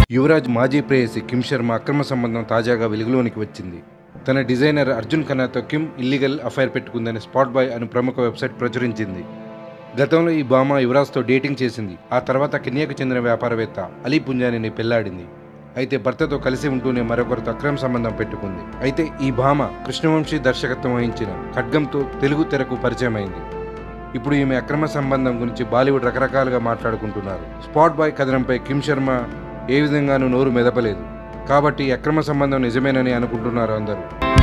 యువరాజ్ మాజీ ప్రేయసి కిమ్ శర్మ అక్రమ సంబంధం తాజాగా వెలుగులోనికి వచ్చింది తన డిజైనర్ అర్జున్ ఖన్నాతో కిమ్ ఇల్లీగల్ అఫైర్ పెట్టుకుందని స్పాట్ బాయ్ అని ప్రముఖ వెబ్సైట్ ప్రచురించింది గతంలో ఈ భామ యువరాజ్తో డేటింగ్ చేసింది ఆ తర్వాత కెన్యాకు చెందిన వ్యాపారవేత్త అలీ పుంజానిని పెళ్లాడింది అయితే భర్తతో కలిసి ఉంటూనే మరొకరితో అక్రమ సంబంధం పెట్టుకుంది అయితే ఈ భామ కృష్ణవంశీ దర్శకత్వం వహించిన ఖడ్గంతో తెలుగు తెరకు పరిచయమైంది ఇప్పుడు ఈమె అక్రమ సంబంధం గురించి బాలీవుడ్ రకరకాలుగా మాట్లాడుకుంటున్నారు స్పాట్ బాయ్ కథనంపై కిమ్ శర్మ ఏ విధంగానూ నోరు మెదపలేదు కాబట్టి ఈ అక్రమ సంబంధం నిజమేనని అనుకుంటున్నారు అందరూ